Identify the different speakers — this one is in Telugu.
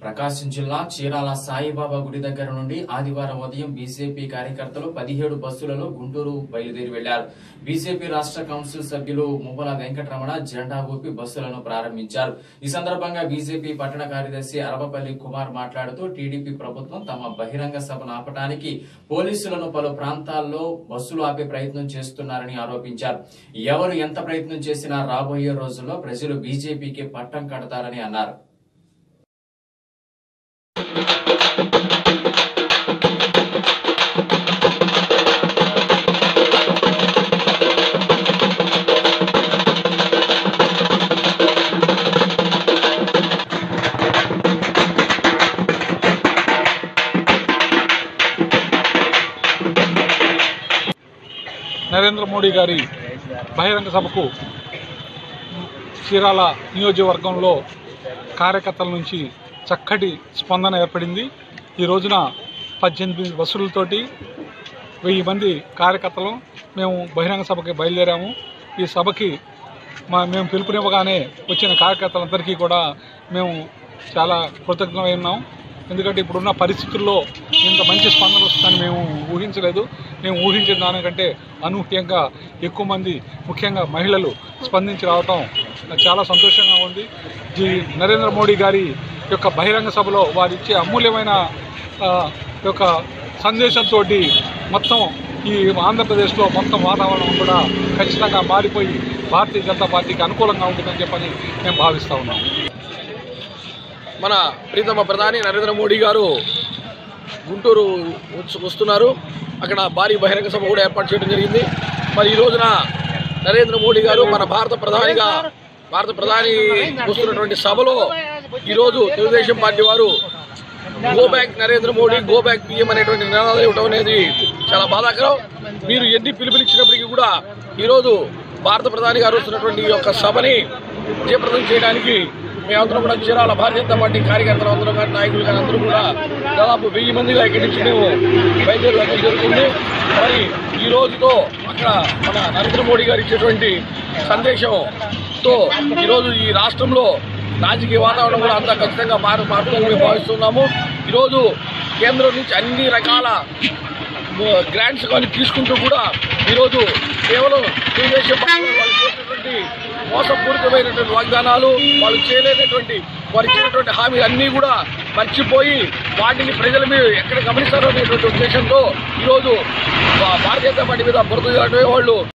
Speaker 1: ప్రకాశం జిల్లా చీరాల సాయిబాబా గుడి దగ్గర నుండి ఆదివారం ఉదయం బీజేపీ కార్యకర్తలు పదిహేడు బస్సులలో గుంటూరు బయలుదేరి వెళ్లారు బీజేపీ రాష్ట్ర కౌన్సిల్ సభ్యులు మువ్వల వెంకటరమణ జెండా ఊపి బస్సులను ప్రారంభించారు ఈ సందర్భంగా బీజేపీ పట్టణ కార్యదర్శి అరబపల్లి కుమార్ మాట్లాడుతూ టీడీపీ ప్రభుత్వం తమ బహిరంగ సభను ఆపటానికి పోలీసులను పలు ప్రాంతాల్లో బస్సులు ఆపే ప్రయత్నం చేస్తున్నారని ఆరోపించారు ఎవరు ఎంత ప్రయత్నం చేసినా రాబోయే రోజుల్లో ప్రజలు బీజేపీకి పట్టం కడతారని అన్నారు
Speaker 2: నరేంద్ర మోడీ గారి బహిరంగ సభకు చీరాల నియోజకవర్గంలో కార్యకర్తల నుంచి చక్కటి స్పందన ఏర్పడింది ఈ రోజున పద్దెనిమిది బస్సులతోటి వెయ్యి మంది కార్యకర్తలు మేము బహిరంగ సభకి బయలుదేరాము ఈ సభకి మా మేము పిలుపునివ్వగానే వచ్చిన కార్యకర్తలందరికీ కూడా మేము చాలా కృతజ్ఞమై ఉన్నాం ఎందుకంటే ఇప్పుడున్న పరిస్థితుల్లో ఇంత మంచి స్పందన వస్తుందని మేము ఊహించలేదు మేము ఊహించిన దానికంటే అనూహ్యంగా ఎక్కువ మంది ముఖ్యంగా మహిళలు స్పందించి రావటం నాకు చాలా సంతోషంగా ఉంది ఈ నరేంద్ర మోడీ గారి యొక్క బహిరంగ సభలో వారు ఇచ్చే అమూల్యమైన ఆ, యొక్క సందేశంతో మొత్తం ఈ ఆంధ్రప్రదేశ్లో మొత్తం వాతావరణం కూడా ఖచ్చితంగా మారిపోయి భారతీయ జనతా పార్టీకి అనుకూలంగా ఉంటుందని చెప్పని మేము భావిస్తూ ఉన్నాం
Speaker 3: మన ప్రీతమ ప్రధాని నరేంద్ర మోడీ గారు గుంటూరు వచ్చి- వస్తున్నారు అక్కడ భారీ బహిరంగ సభ కూడా ఏర్పాటు చేయడం జరిగింది మరి ఈ రోజున నరేంద్ర మోడీ గారు మన భారత ప్రధానిగా భారత ప్రధాని వస్తున్నటువంటి సభలో ఈరోజు తెలుగుదేశం పార్టీ వారు go back Narendra Modi go back PM అనేటువంటి నినాదాలు ఇవ్వడం అనేది చాలా బాధాకరం మీరు ఎన్ని పిలుపునిచ్చినప్పటికీ కూడా ఈరోజు భారత ప్రధాని గారు వస్తున్నటువంటి ఈ యొక్క సభని జయప్రదం చేయడానికి మేమందరం కూడా చీరాల భారతీయ జనతా పార్టీ కార్యకర్తలు అందరం కానీ నాయకులు కానీ అందరూ కూడా దాదాపు వెయ్యి మందిగా ఇక్కడి నుంచి మేము బయలుదేరి వెళ్ళడం జరుగుతుంది మరి ఈ రోజుతో అక్కడ మన నరేంద్ర మోడీ గారు ఇచ్చేటువంటి సందేశంతో ఈరోజు ఈ రాష్ట్రంలో రాజకీయ వాతావరణం కూడా అంతా ఖచ్చితంగా మారు మారుతుందని మేము భావిస్తున్నాము ఈరోజు కేంద్రం నుంచి అన్ని రకాల గ్రాంట్స్ కానీ తీసుకుంటూ కూడా ఈరోజు కేవలం తెలుగుదేశం పార్టీ వాళ్ళు చేసినటువంటి మోసపూరితమైనటువంటి వాగ్దానాలు వాళ్ళు చేయలేనటువంటి వారు ఇచ్చినటువంటి హామీలు అన్నీ కూడా మర్చిపోయి వాటిని ప్రజల మీద ఎక్కడ గమనిస్తారో అనేటువంటి ఉద్దేశంతో ఈరోజు భారతీయ జనతా పార్టీ మీద బురద వాళ్ళు